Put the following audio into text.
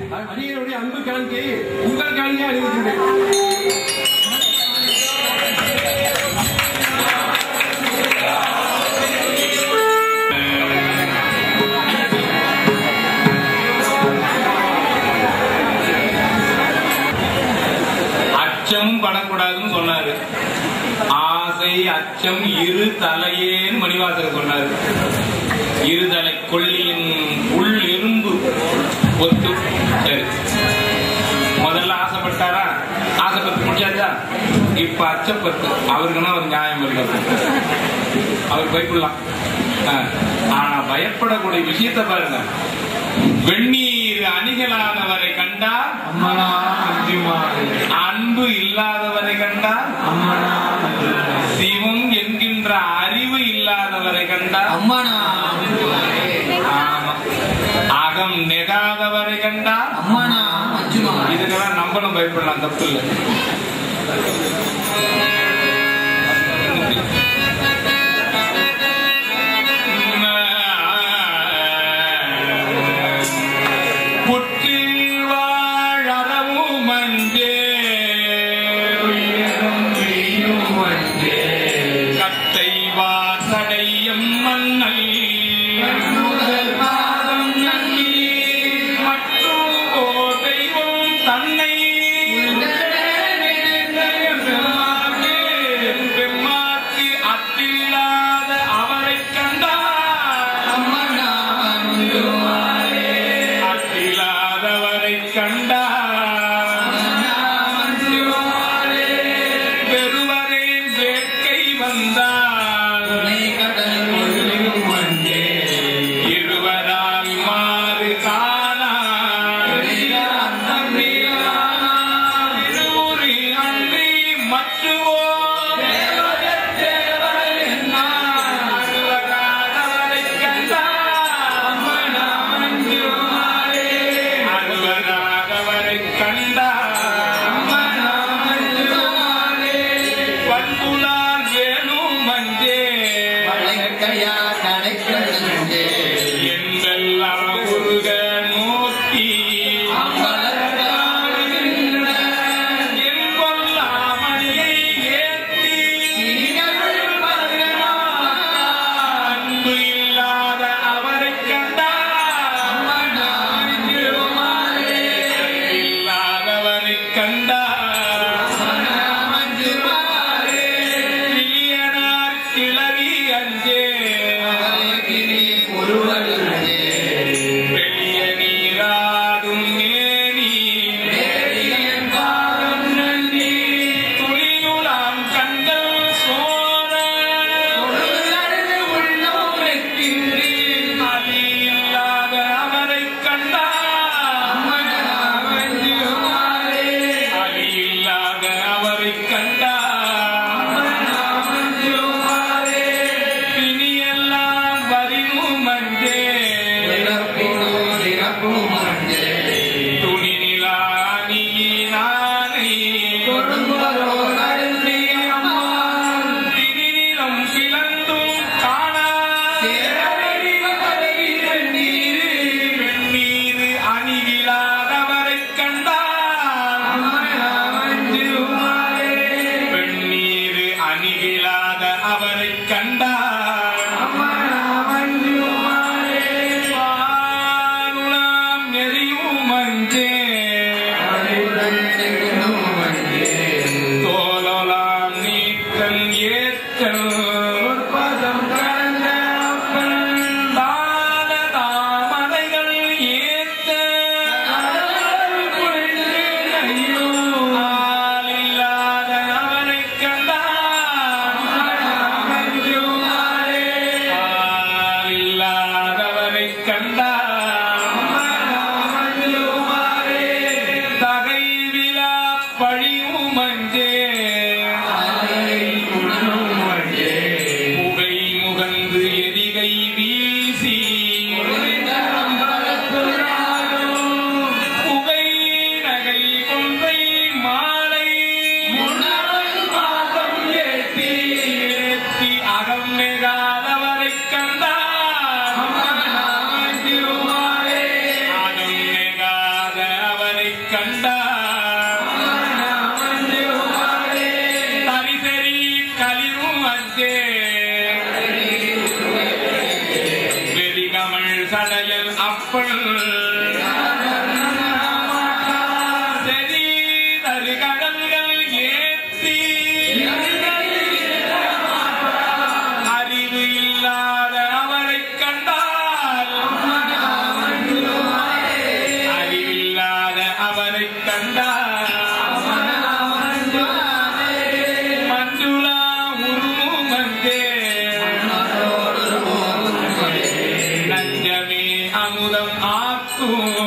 அடியனுடைய அன்பு காணிக்கை உங்கள் காணிக்கை அறிவிக்கின்றேன் அச்சம் படக்கூடாதுன்னு சொன்னாரு ஆசை அச்சம் இரு தலையேன்னு மணிவாசகர் சொன்னாரு இருதலை கொல்லியின் உள் எறும்பு ஒத்து சரி முதல்ல ஆசைப்பட்டாரா ஆசைப்பட்டு முடிச்சாச்சா இப்ப அச்சப்பட்டு அவருக்குன்னா ஒரு நியாயம் இருக்கு அவர் பயப்படலாம் ஆ. ஆனா பயப்படக்கூடிய விஷயத்தை பாருங்க வெந்நீர் அணிகளானவரை கண்டால் அம்மனா அஞ்சுமாறு அன்பு இல்லாதவரை கண்டால் அம்மனா சிவம் என்கின்ற அறிவு இல்லாதவரை கண்டால் அம்மனா ஆமா. அகம் நெகாதவரை கண்டால் அம்மனா அஞ்சுமா இதுக்கெல்லாம் நம்மளும் பயப்படலாம் தப்பு இல்லை புற்றில் வாழறவும் அஞ்சே உயிரும் உயிரும் அஞ்சே கத்தை வாசடையும் மண்ணல் பாதம் நன்னி மற்றும் ஓர் தெய்வம் தன்னை பெம்மாக்கு பெம்மாக்கு அத்தில்லாத அவரை கண்டார் அம்மனா அஞ்சுமாரே அத்தில்லாதவரை கண்டார் அம்மனா அஞ்சுமாரே பெருவரே வேட்கை வந்தார் துணை கடல் முழுதும் மஞ்சே இருவரால் மாறு காணார் இருவுரி அன்றி மற்றுவோ அருவராதவரை கண்டார் அருவராதவரை கண்டார் பண்புலால் வேணும் மஞ்சே வளைக்கையா கடைக்கடஞ்சே என்றெல்லாம் முருக நோக்கி என் கொல்லாமணியை ஏற்றி அன்பு இல்லாத அவரை கண்டார் இல்லாதவரை கண்டார் பிரியனார் கிளவி அஞ்சே பெரிய கப்பல் செறி தரு கடல்கள் ஏற்றி அறிவு இல்லாத அவரை கண்டால் அறிவில்லாத அவரை கண்டால் மஞ்சுளா உருமுகங்கே நஞ்சமே அமுதம் ஆக்கும்